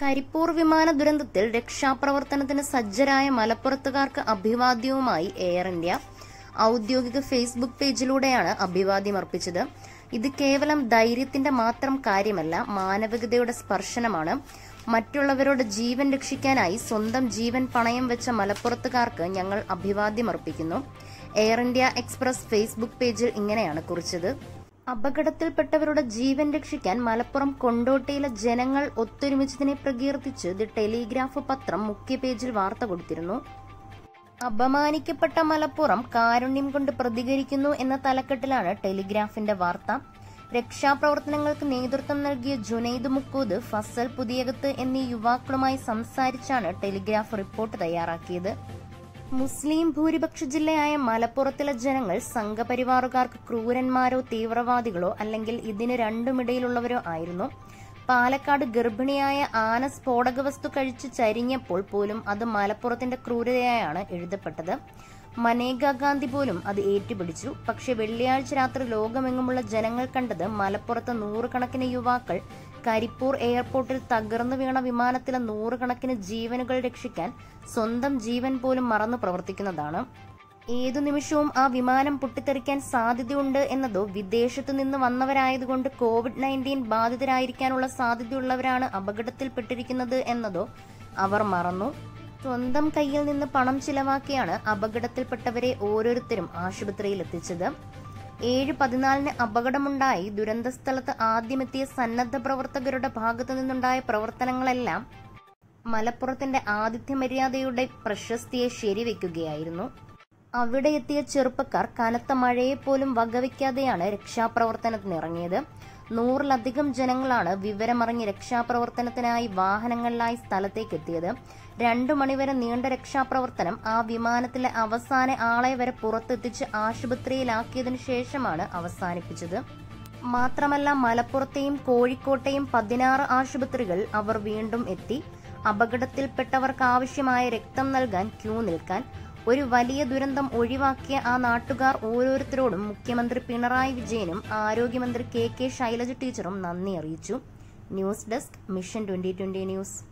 കരിപ്പൂർ വിമാന ദുരന്തത്തിൽ രക്ഷാപ്രവർത്തനത്തിന് സജ്ജരായ മലപ്പുറത്തുകാർക്ക് അഭിവാദ്യവുമായി എയർ ഇന്ത്യ ഔദ്യോഗിക ഫേസ്ബുക്ക് പേജിലൂടെയാണ് അഭിവാദ്യം അർപ്പിച്ചത് ഇത് കേവലം ധൈര്യത്തിന്റെ മാത്രം കാര്യമല്ല മാനവികതയുടെ സ്പർശനമാണ് മറ്റുള്ളവരുടെ ജീവൻ രക്ഷിക്കാനായി സ്വന്തം ജീവൻ പണയം വെച്ച മലപ്പുറത്തുകാർക്ക് ഞങ്ങൾ അഭിവാദ്യം അർപ്പിക്കുന്നു എയർ ഇന്ത്യ എക്സ്പ്രസ് ഫേസ്ബുക്ക് പേജിൽ ഇങ്ങനെയാണ് കുറിച്ചത് അപകടത്തിൽപ്പെട്ടവരുടെ ജീവൻ രക്ഷിക്കാൻ മലപ്പുറം കൊണ്ടോട്ടിയിലെ ജനങ്ങൾ ഒത്തൊരുമിച്ചതിനെ പ്രകീർത്തിച്ച് ദി ടെലിഗ്രാഫ് പത്രം മുഖ്യ പേജിൽ വാർത്ത കൊടുത്തിരുന്നു അപമാനിക്കപ്പെട്ട മലപ്പുറം കാരുണ്യം കൊണ്ട് പ്രതികരിക്കുന്നു എന്ന തലക്കെട്ടിലാണ് ടെലിഗ്രാഫിന്റെ വാർത്ത രക്ഷാപ്രവർത്തനങ്ങൾക്ക് നേതൃത്വം നൽകിയ ജുനൈദ് മുക്കൂദ് ഫസൽ പുതിയകത്ത് എന്നീ യുവാക്കളുമായി സംസാരിച്ചാണ് ടെലിഗ്രാഫ് റിപ്പോർട്ട് തയ്യാറാക്കിയത് മുസ്ലിം ഭൂരിപക്ഷ ജില്ലയായ മലപ്പുറത്തിലെ ജനങ്ങൾ സംഘപരിവാറുകാർക്ക് ക്രൂരന്മാരോ തീവ്രവാദികളോ അല്ലെങ്കിൽ ഇതിന് രണ്ടുമിടയിലുള്ളവരോ ആയിരുന്നു പാലക്കാട് ഗർഭിണിയായ ആന സ്ഫോടക വസ്തു കഴിച്ച് ചരിഞ്ഞപ്പോൾ പോലും അത് മലപ്പുറത്തിന്റെ ക്രൂരതയായാണ് എഴുതപ്പെട്ടത് മനേക ഗാന്ധി പോലും അത് ഏറ്റുപിടിച്ചു പക്ഷെ വെള്ളിയാഴ്ച രാത്രി ലോകമെങ്ങുമുള്ള ജനങ്ങൾ കണ്ടത് മലപ്പുറത്ത് നൂറുകണക്കിന് യുവാക്കൾ കരിപ്പൂർ എയർപോർട്ടിൽ തകർന്നു വീണ വിമാനത്തിലെ നൂറുകണക്കിന് ജീവനുകൾ രക്ഷിക്കാൻ സ്വന്തം ജീവൻ പോലും മറന്നു പ്രവർത്തിക്കുന്നതാണ് ഏതു നിമിഷവും ആ വിമാനം പൊട്ടിത്തെറിക്കാൻ സാധ്യതയുണ്ട് എന്നതോ വിദേശത്തു നിന്ന് വന്നവരായതുകൊണ്ട് കോവിഡ് നയൻറ്റീൻ ബാധിതരായിരിക്കാനുള്ള സാധ്യതയുള്ളവരാണ് അപകടത്തിൽപ്പെട്ടിരിക്കുന്നത് എന്നതോ അവർ മറന്നു സ്വന്തം കയ്യിൽ നിന്ന് പണം ചിലവാക്കിയാണ് അപകടത്തിൽപ്പെട്ടവരെ ഓരോരുത്തരും ആശുപത്രിയിൽ എത്തിച്ചത് ഏഴ് പതിനാലിന് അപകടമുണ്ടായി ദുരന്ത സ്ഥലത്ത് ആദ്യമെത്തിയ സന്നദ്ധ പ്രവർത്തകരുടെ ഭാഗത്തു നിന്നുണ്ടായ പ്രവർത്തനങ്ങളെല്ലാം മലപ്പുറത്തിന്റെ ആതിഥ്യ മര്യാദയുടെ പ്രശസ്തിയെ ശരിവെക്കുകയായിരുന്നു അവിടെ എത്തിയ ചെറുപ്പക്കാർ കനത്ത മഴയെ പോലും വകവയ്ക്കാതെയാണ് രക്ഷാപ്രവർത്തനത്തിന് ഇറങ്ങിയത് നൂറിലധികം ജനങ്ങളാണ് വിവരമറിഞ്ഞ് രക്ഷാപ്രവർത്തനത്തിനായി വാഹനങ്ങളിലായി സ്ഥലത്തേക്ക് എത്തിയത് രണ്ടു മണിവരെ നീണ്ട രക്ഷാപ്രവർത്തനം ആ വിമാനത്തിലെ അവസാന ആളെ വരെ പുറത്തെത്തിച്ച് ആശുപത്രിയിലാക്കിയതിനു ശേഷമാണ് അവസാനിപ്പിച്ചത് മാത്രമല്ല മലപ്പുറത്തെയും കോഴിക്കോട്ടെയും പതിനാറ് ആശുപത്രികൾ അവർ വീണ്ടും എത്തി അപകടത്തിൽപ്പെട്ടവർക്ക് ആവശ്യമായ രക്തം നൽകാൻ ക്യൂ നിൽക്കാൻ ഒരു വലിയ ദുരന്തം ഒഴിവാക്കിയ ആ നാട്ടുകാർ ഓരോരുത്തരോടും മുഖ്യമന്ത്രി പിണറായി വിജയനും ആരോഗ്യമന്ത്രി കെ കെ ശൈലജ ടീച്ചറും നന്ദി അറിയിച്ചു news desk mission twenty twenty news